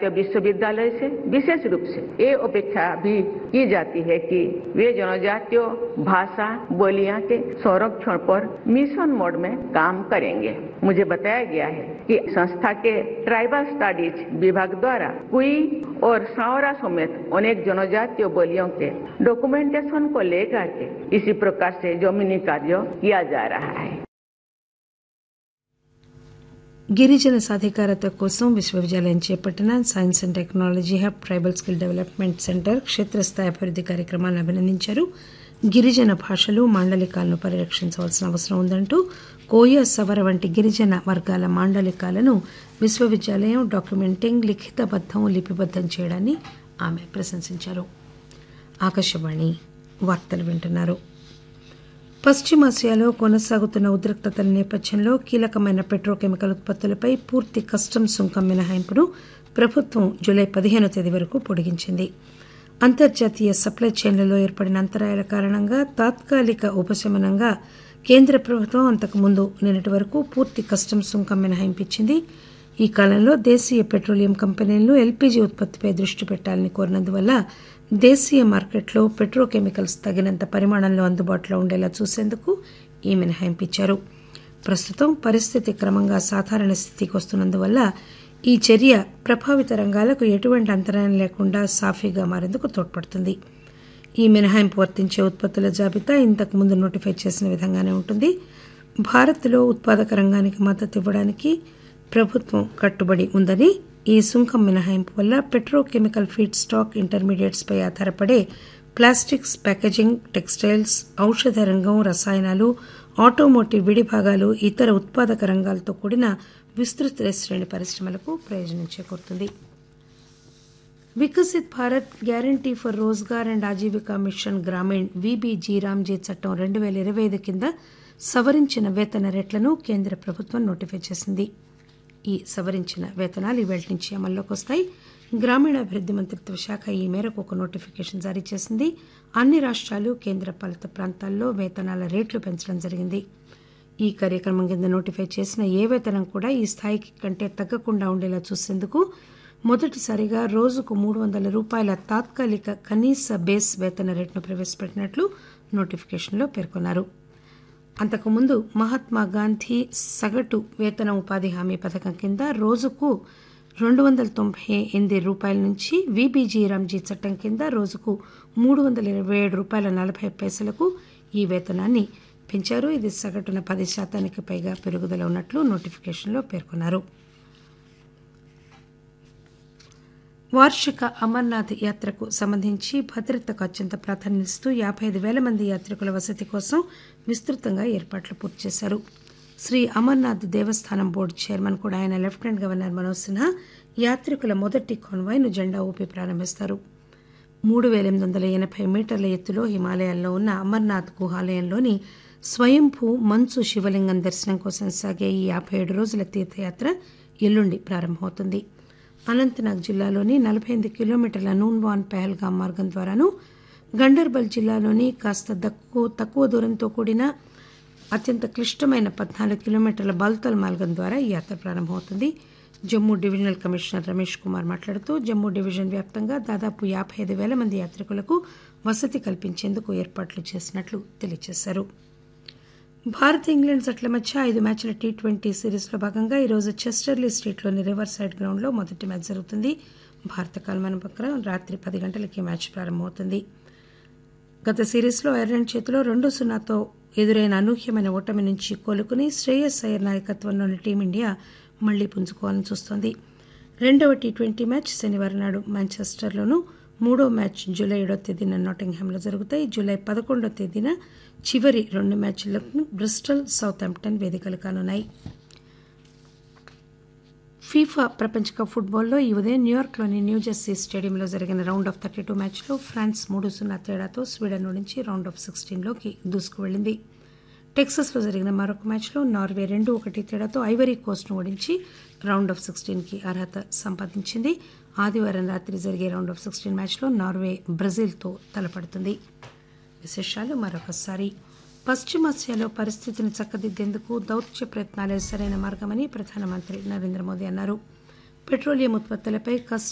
जनजातीय विश्वविद्यालय से विशेष रूप से ये अपेक्षा भी की जाती है कि वे जनजातीय भाषा बोलियां के संरक्षण पर मिशन मोड में काम करेंगे मुझे बताया गया है कि संस्था के ट्राइबल स्टडीज विभाग द्वारा कुई और सावरा समेत अनेक जनजातीय बोलियों के डॉक्यूमेंटेशन को लेकर के इसी प्रकार से जमीनी कार्य किया जा रहा है గిరిజన సాధికారత కోసం విశ్వవిద్యాలయం చేపట్టిన science and technology hub tribal skill development centre క్షేత్రస్థాయి అభివృద్ది కార్యక్రమాలను అభినందించారు గిరిజన భాషలు మాండలికాలను పరిరక్షించవలసిన అవసరం ఉందంటూ కోయ సవర వంటి గిరిజన వర్గాల మాండలికాలను విశ్వవిద్యాలయం డాక్యుమెంటింగ్ లిఖితబద్దం లిపిబద్దం చేయడాన్ని ఆమె ప్రశంసించారు ఆకాశవాణి వార్తలు వింటున్నారు పశ్చిమాసియాలో కొనసాగుతున్న ఉద్రిక్తతల నేపథ్యంలో కీలకమైన పెట్రోకెమికల్ ఉత్పత్తులపై పూర్తి కస్టమ్స్ సుంకం మినహాయింపును ప్రభుత్వం జూలై పదిహేనో తేదీ వరకు పొడిగించింది అంతర్జాతీయ సప్లై చైన్లలో ఏర్పడిన అంతరాయాల కారణంగా తాత్కాలిక ఉపశమనంగా కేంద్ర ప్రభుత్వం అంతకుముందు నిన్నటి వరకు పూర్తి కస్టమ్స్ సుంకం మినహాయింపించింది ఈ కాలంలో దేశీయ పెట్రోలియం కంపెనీలను ఎల్పీజీ ఉత్పత్తిపై దృష్టి పెట్టాలని కోరినందువల్ల దేశీయ మార్కెట్లో పెట్రోకెమికల్స్ తగినంత పరిమాణంలో అందుబాటులో ఉండేలా చూసేందుకు ఈ మినహాయింపు ఇచ్చారు ప్రస్తుతం పరిస్థితి క్రమంగా సాధారణ స్థితికి వస్తున్నందువల్ల ఈ చర్య ప్రభావిత రంగాలకు ఎటువంటి అంతరాయం లేకుండా సాఫీగా మారేందుకు తోడ్పడుతుంది ఈ మినహాయింపు వర్తించే ఉత్పత్తుల జాబితా ఇంతకు ముందు నోటిఫై చేసిన విధంగానే ఉంటుంది భారత్లో ఉత్పాదక రంగానికి మద్దతు ఇవ్వడానికి ప్రభుత్వం కట్టుబడి ఉందని ఈ సుంకం మినహాయింపు వల్ల పెట్రోకెమికల్ ఫీడ్ స్టాక్ ఇంటర్మీడియట్స్ పై ఆధారపడే ప్లాస్టిక్స్ ప్యాకేజింగ్ టెక్స్టైల్స్ ఔషధ రంగం రసాయనాలు ఆటోమోటివ్ విడిభాగాలు ఇతర ఉత్పాదక రంగాలతో కూడిన విస్తృత శ్రేణి పరిశ్రమలకు ప్రయోజనం చేకూరుతుంది Viksit Bharat Guarantee for Rozgar and Ajeevika Mission Gramin VBG RAM G చట్టం రెండు పేల ఇరవై ఐదు కింద సవరించిన వేతన రేట్లను కేంద్ర ప్రభుత్వం నోటిఫై చేసింది ఈ సవరించిన వేతనాలు ఇవాళ నుంచి అమల్లోకి వస్తాయి గ్రామీణాభివృద్ది మంత్రిత్వ శాఖ ఈ మేరకు ఒక నోటిఫికేషన్ జారీ చేసింది అన్ని రాష్ట్రాలు కేంద్ర పాలిత ప్రాంతాల్లో వేతనాల రేట్లు పెంచడం జరిగింది ఈ కార్యక్రమం కింద నోటిఫై చేసిన ఏ వేతనం కూడా ఈ స్థాయికి కంటే తగ్గకుండా ఉండేలా చూసేందుకు మొదటిసారిగా రోజుకు మూడు వందల రూపాయల తాత్కాలిక కనీస బేస్ వేతన రేటును ప్రవేశపెట్టినట్లు నోటిఫికేషన్లో పేర్కొన్నారు అంతకుముందు మహాత్మా గాంధీ సగటు వేతన ఉపాధి హామీ పథకం కింద రోజుకు రెండు వందల తొంభై ఎనిమిది రూపాయల నుంచి విబీజీ రామ్జీ చట్టం కింద రోజుకు మూడు వందల ఇరవై ఏడు రూపాయల నలభై పైసలకు ఈ వేతనాన్ని పెంచారు ఇది సగటున పది శాతానికి పైగా పెరుగుదల ఉన్నట్లు నోటిఫికేషన్లో పేర్కొన్నారు వార్షిక అమర్నాథ్ యాత్రకు సంబంధించి భద్రతకు అత్యంత ప్రాధాన్యతనిస్తూ యాభై ఐదు వేల మంది యాత్రికుల వసతి కోసం విస్తృతంగా ఏర్పాట్లు పూర్తి చేశారు శ్రీ అమర్నాథ్ దేవస్థానం బోర్డు చైర్మన్ కూడా ఆయన లెఫ్టినెంట్ గవర్నర్ మనోజ్ సిన్హా యాత్రికుల మొదటి కాన్వాయ్ను జెండా ఊపి ప్రారంభిస్తారు మూడు వేల ఎనిమిది వందల ఎనభై మీటర్ల ఎత్తులో హిమాలయాల్లో ఉన్న అమర్నాథ్ గుహాలయంలోని స్వయంభూ మంచు శివలింగం దర్శనం కోసం సాగే ఈ యాభై ఏడు రోజుల తీర్థయాత్ర ఎల్లుండి ప్రారంభమవుతుంది అనంతనాగ్ జిల్లాలోని నలభై ఎనిమిది కిలోమీటర్ల నూన్వాన్ పెహల్గాం మార్గం ద్వారాను గండర్బల్ జిల్లాలోని కాస్త తక్కువ తక్కువ దూరంతో కూడిన అత్యంత క్లిష్టమైన పద్నాలుగు కిలోమీటర్ల బల్తల్ మార్గం ద్వారా ఈ యాత్ర ప్రారంభమవుతుంది జమ్మూ డివిజనల్ కమిషనర్ రమేష్ కుమార్ మాట్లాడుతూ జమ్మూ డివిజన్ వ్యాప్తంగా దాదాపు యాభై ఐదు వేల మంది యాత్రికులకు వసతి కల్పించేందుకు ఏర్పాట్లు చేసినట్లు తెలియజేశారు భారత్ ఇంగ్లాండ్ జట్ల మధ్య ఐదు మ్యాచ్ల టీ ట్వంటీ సిరీస్లో భాగంగా ఈరోజు చెస్టర్లీ స్ట్రీట్లోని రివర్ సైడ్ గ్రౌండ్లో మొదటి మ్యాచ్ జరుగుతుంది భారత కాలమానం ప్రకారం రాత్రి పది గంటలకి మ్యాచ్ ప్రారంభమవుతుంది గత సిరీస్లో ఐర్లాండ్ చేతిలో రెండు సున్నాతో ఎదురైన అనూహ్యమైన ఓటమి నుంచి కోలుకుని శ్రేయస్ అయ్యర్ నాయకత్వంలోని టీమిండియా మళ్లీ పుంజుకోవాలని చూస్తోంది రెండవ టీ ట్వంటీ మ్యాచ్ శనివారం నాడు మాంచెస్టర్లోనూ మూడో మ్యాచ్ జూలై ఏడో తేదీన నాటింగ్హామ్లో జరుగుతాయి జూలై పదకొండో తేదీన చివరి రెండు మ్యాచ్లకు బ్రిస్టల్ సౌత్ హాంప్టన్ వేదికలు కానున్నాయి ఫీఫా ప్రపంచ కప్ ఫుట్బాల్లో ఈ ఉదయం న్యూయార్క్లోని న్యూజెర్సీ స్టేడియంలో జరిగిన రౌండ్ ఆఫ్ థర్టీ టూ మ్యాచ్లో ఫ్రాన్స్ మూడు సున్నా తేడాతో స్వీడన్ నుంచి రౌండ్ ఆఫ్ సిక్స్టీన్లోకి దూసుకువెళ్లింది టెక్సస్లో జరిగిన మరొక మ్యాచ్లో నార్వే రెండు ఒకటి తేడాతో ఐవరీ కోస్ట్ను ఓడించి రౌండ్ ఆఫ్ సిక్స్టీన్కి అర్హత సంపాదించింది ఆదివారం రాత్రి జరిగే రౌండ్ ఆఫ్ సిక్స్టీన్ మ్యాచ్లో నార్వే బ్రెజిల్తో తలపడుతుంది విశేషాలు మరొకసారి పశ్చిమాసియాలో పరిస్థితిని చక్కదిద్దేందుకు దౌత్య ప్రయత్నాలే సరైన మార్గమని ప్రధానమంత్రి నరేంద్ర మోదీ అన్నారు పెట్రోలియం ఉత్పత్తులపై కస్టమ్స్